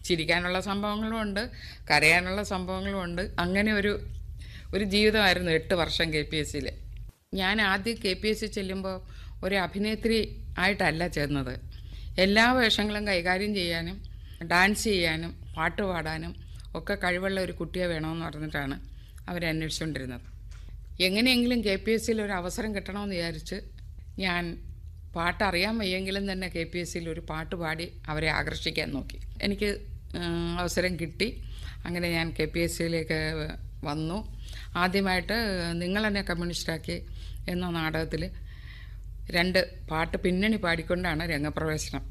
ചിരിക്കാനുള്ള സംഭവങ്ങളും ഉണ്ട് കരയാനുള്ള സംഭവങ്ങളും ഉണ്ട് അങ്ങനെ ഒരു ഒരു ജീവിതമായിരുന്നു എട്ട് വർഷം കെ പി എസ് സിയിൽ ഞാൻ ആദ്യം കെ പി എസ് സി ചെല്ലുമ്പോൾ ഒരു അഭിനേത്രി ആയിട്ടല്ല ചെന്നത് എല്ലാ വേഷങ്ങളും കൈകാര്യം ചെയ്യാനും ഡാൻസ് ചെയ്യാനും പാട്ട് പാടാനും ഒക്കെ കഴിവുള്ള ഒരു കുട്ടിയെ വേണമെന്ന് പറഞ്ഞിട്ടാണ് അവരന്വേഷിച്ചുകൊണ്ടിരുന്നത് എങ്ങനെയെങ്കിലും കെ പി എസ് സിയിൽ ഒരു അവസരം കിട്ടണമെന്ന് വിചാരിച്ച് ഞാൻ പാട്ട് അറിയാൻ വയ്യെങ്കിലും തന്നെ കെ പി എസ് സിയിൽ ഒരു പാട്ട് പാടി അവരെ ആകർഷിക്കാൻ നോക്കി എനിക്ക് ഉം, അവസരം കിട്ടി അങ്ങനെ ഞാൻ കെ പി എസ് സിയിലേക്ക് വന്നു ആദ്യമായിട്ട് നിങ്ങൾ എന്നെ കമ്മ്യൂണിസ്റ്റാക്കി എന്ന നാടകത്തിൽ രണ്ട് പാട്ട് പിന്നണി പാടിക്കൊണ്ടാണ് രംഗപ്രവേശനം